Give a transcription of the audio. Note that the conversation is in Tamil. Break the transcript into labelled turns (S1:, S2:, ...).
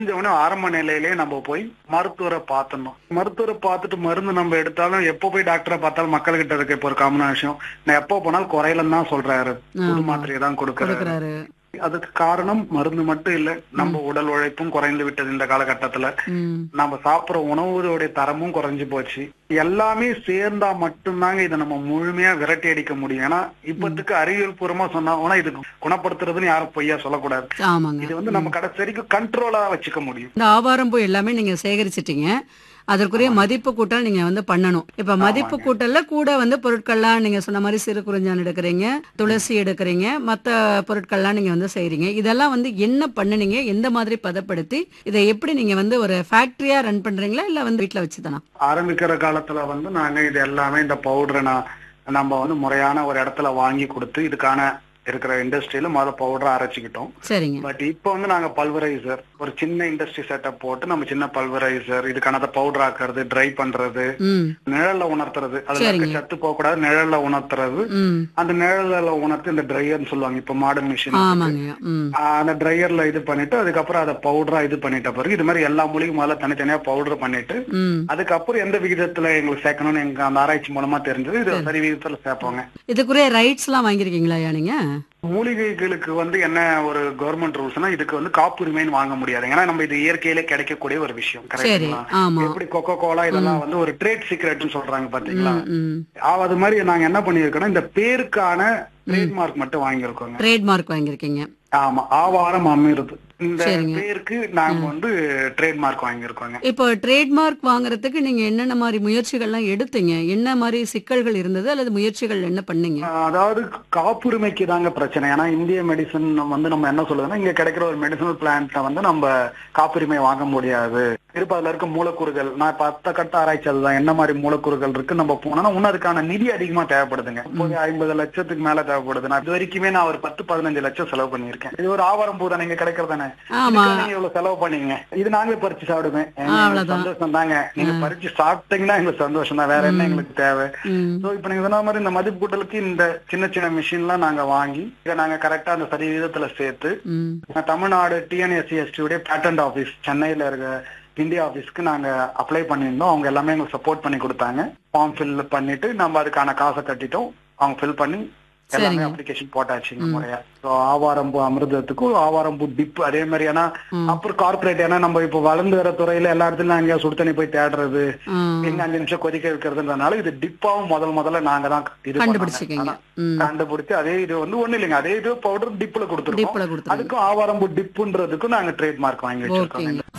S1: இந்த உடனே ஆரம்ப நிலையிலேயே நம்ம போய் மருத்துவரை பார்த்தணும் மருத்துவரை பார்த்துட்டு மருந்து நம்ம எடுத்தாலும் எப்போ போய் டாக்டரை பார்த்தாலும் மக்கள்கிட்ட இருக்க இப்போ ஒரு காமனான விஷயம் நான் எப்போ போனாலும் குறையலன்னு தான் சொல்றாரு புது
S2: ஆமா.
S1: மாத்திரையை தான் கொடுக்கறாரு
S2: கொடுக்கறாரு
S1: அதுக்கு காரணம் மருந்து மட்டும் இல்ல நம்ம உடல் உழைப்பும் குறைந்து விட்டது இந்த காலகட்டத்துல
S2: ம்
S1: நம்ம சாப்பிடுற உணவுடைய தரமும் குறைஞ்சு போச்சு எல்லாமே சேர்ந்தா மட்டும்தாங்க இதை நம்ம முழுமையா விரட்டி அடிக்க முடியும் ஏன்னா இப்பத்துக்கு அறிவியல் பூர்வமா சொன்னா இதுக்கு குணப்படுத்துறதுன்னு யாரும் பொய்யா சொல்லக்கூடாது
S2: ஆமாங்க
S1: இது வந்து நம்ம கடைசி வரைக்கும் கண்ட்ரோலா வச்சுக்க முடியும்
S2: இந்த ஆவாரம் பூ எல்லாமே நீங்க சேகரிச்சிட்டீங்க அதற்குரிய மதிப்பு கூட்டல் நீங்க வந்து பண்ணணும் இப்ப மதிப்பு கூட்டல்ல கூட வந்து பொருட்கள்லாம் நீங்க சொன்ன மாதிரி சிறு குறிஞ்சான் எடுக்கிறீங்க துளசி எடுக்கிறீங்க மத்த பொருட்கள்லாம் நீங்க வந்து செய்றீங்க இதெல்லாம் வந்து என்ன பண்ணுனீங்க எந்த மாதிரி பதப்படுத்தி இதை எப்படி நீங்க வந்து ஒரு ஃபேக்டரியா ரன் பண்றீங்களா இல்ல வந்து வீட்ல வச்சுதானா
S1: ஆரம்பிக்கிற காலத்துல வந்து நாங்க இது எல்லாமே இந்த பவுடரை நான் நம்ம வந்து முறையான ஒரு இடத்துல வாங்கி கொடுத்து இதுக்கான இருக்கிற இண்டஸ்ட்ரியில மொத பவுடரை அரைச்சிக்கிட்டோம்
S2: சரிங்க
S1: பட் இப்போ வந்து நாங்க பல்வரைசர் ஒரு சின்ன இண்டஸ்ட்ரி செட்டப் போட்டு நம்ம சின்ன பல்வரைசர் இதுக்கான பவுடர் ஆக்குறது ட்ரை பண்றது
S2: ம்
S1: நிழல்ல உணர்த்துறது அதுல
S2: சரிங்க.
S1: இருக்க சத்து போக கூடாது நிழல்ல உணர்த்துறது
S2: ம்
S1: அந்த நிழல்ல உணர்த்து இந்த ட்ரையர்னு சொல்லுவாங்க இப்ப மாடர்ன் மிஷின்
S2: ஆமாங்க ம்
S1: அந்த ட்ரையர்ல இது பண்ணிட்டு அதுக்கப்புறம் அதை பவுடரா இது பண்ணிட்ட பிறகு இது மாதிரி எல்லா மூலிகையும் முதல்ல தனித்தனியா பவுடர் பண்ணிட்டு
S2: ம்
S1: அதுக்கப்புறம் எந்த விகிதத்துல எங்களுக்கு சேர்க்கணும்னு எங்க அந்த ஆராய்ச்சி மூலமா தெரிஞ்சது இது சரி விகிதத்துல சேர்ப்போங்க
S2: இதுக்குரிய ரைட்ஸ் எல்லாம் வாங்கியிருக்கீங்களா ஐயா நீங்க
S1: மூலிகைகளுக்கு வந்து என்ன ஒரு கவர்மெண்ட் ரூல்ஸ்னா இதுக்கு வந்து காப்புரிமைன்னு வாங்க முடியாது ஏன்னா நம்ம இது இயற்கையிலே கிடைக்கக்கூடிய ஒரு விஷயம்
S2: சரி
S1: கரெக்டுங்களா
S2: ஆமா
S1: எப்படி கொக்கோ கோலா இதெல்லாம் வந்து ஒரு ட்ரேட் சீக்ரெட்னு சொல்றாங்க பாத்தீங்களா
S2: ம் ம்
S1: ஆ, அது மாதிரி நாங்க என்ன பண்ணிருக்கோம்னா இந்த பேருக்கான ட்ரேட்மார்க் மட்டும் வாங்கியிருக்கோங்க
S2: ட்ரேட்மார்க் வாங்கியிருக்கீங்க
S1: ஆமா ஆவாரம் அமிர்து இந்த
S2: சரிங்க.
S1: பேருக்கு நாங்க வந்து ட்ரேட்மார்க் வாங்கியிருக்கோங்க
S2: இப்போ ட்ரேட்மார்க் வாங்குறதுக்கு நீங்க என்னென்ன மாதிரி முயற்சிகள்லாம் எடுத்தீங்க என்ன மாதிரி சிக்கல்கள் இருந்தது அல்லது முயற்சிகள் என்ன பண்ணீங்க
S1: ஆஹ் அதாவது காப்புரிமைக்கு தாங்க பிரச்சனை ஏன்னா இந்திய மெடிசன் வந்து நம்ம என்ன சொல்லுதுன்னா இங்க கிடைக்கிற ஒரு மெடிசனல் பிளான்ட்ல வந்து நம்ம காப்புரிமை வாங்க முடியாது திருப்ப அதுல இருக்க மூலக்கூறுகள் நான் இப்ப அத்த கட்ட ஆராய்ச்சி அதுதான் என்ன மாதிரி மூலக்கூறுகள் இருக்கு நம்ம போனோம்னா இன்னும் அதுக்கான நிதி அதிகமா தேவைப்படுதுங்க இப்போது ஐம்பது லட்சத்துக்கு மேல தேவைப்படுது நான் இது வரைக்குமே நான் ஒரு பத்து பதினஞ்சு லட்சம் செலவு பண்ணியிருக்கேன் இது ஒரு ஆவாரம் பூ தானே இங்க கிடைக்கிறது தானே
S2: ஆமா
S1: இதுக்கு நீங்க இவ்வளவு செலவு பண்ணீங்க இது நாங்களே பறிச்சு சாப்பிடுவேன் எங்களுக்கு
S2: அவ்வளவுதான்.
S1: சந்தோஷம் தாங்க நீங்க பறிச்சு சாப்பிட்டீங்கன்னா எங்களுக்கு சந்தோஷம் தான் வேற என்ன எங்களுக்கு தேவை
S2: ம்
S1: சோ இப்ப நீங்க சொன்ன மாதிரி இந்த மதிப்பு கூட்டலுக்கு இந்த சின்ன சின்ன மிஷின் எல்லாம் நாங்க வாங்கி இதை நாங்க கரெக்டா அந்த சரி விதத்துல சேர்த்து
S2: ம்
S1: நான் தமிழ்நாடு டிஎன்எஸ்சிஎஸ்டி உடைய பேட்டன்ட் ஆபீஸ் சென்னையில இருக்க இந்தியா ஆபீஸ்க்கு நாங்க அப்ளை பண்ணியிருந்தோம் அவங்க எல்லாமே எங்களுக்கு சப்போர்ட் பண்ணி கொடுத்தாங்க ஃபார்ம் ஃபில் பண்ணிட்டு நம்ம அதுக்கான காசை கட்டிட்டோம் அவங்க ஃபில் பண்ணி எல்லாமே
S2: சரிங்க.
S1: அப்ளிகேஷன் போட்டாச்சுங்க முறையா ஸோ ஆவாரம்பூ அமிர்தத்துக்கும் ஆவாரம்பூ டிப் அதே மாதிரி ஏன்னா அப்புறம் கார்பரேட் ஏன்னா நம்ம இப்போ வளர்ந்து வர துறையில எல்லா இடத்துலயும் எங்கேயா சுடு தண்ணி போய் தேடுறது
S2: ஆ,
S1: எங்க அஞ்சு நிமிஷம் கொதிக்க வைக்கிறதுன்றனால இது டிப்பாவும் முதல் முதல்ல நாங்க தான் இது பண்ணாங்க.
S2: கண்டுபிடிச்சிருக்கீங்க
S1: ஆனா,
S2: ம்
S1: கண்டுபிடிச்சு அதே இது வந்து ஒண்ணு இல்லைங்க அதே இது பவுடர் டிப்ல கொடுத்துருக்கோம்
S2: டிப்ல கொடுத்துருங்க
S1: அதுக்கும் ஆவாரம்பூ டிப்புன்றதுக்கும் நாங்க ட்ரேட் மார்க் வாங்கி வச்சிருக்கோங்க
S2: ஓகேங்க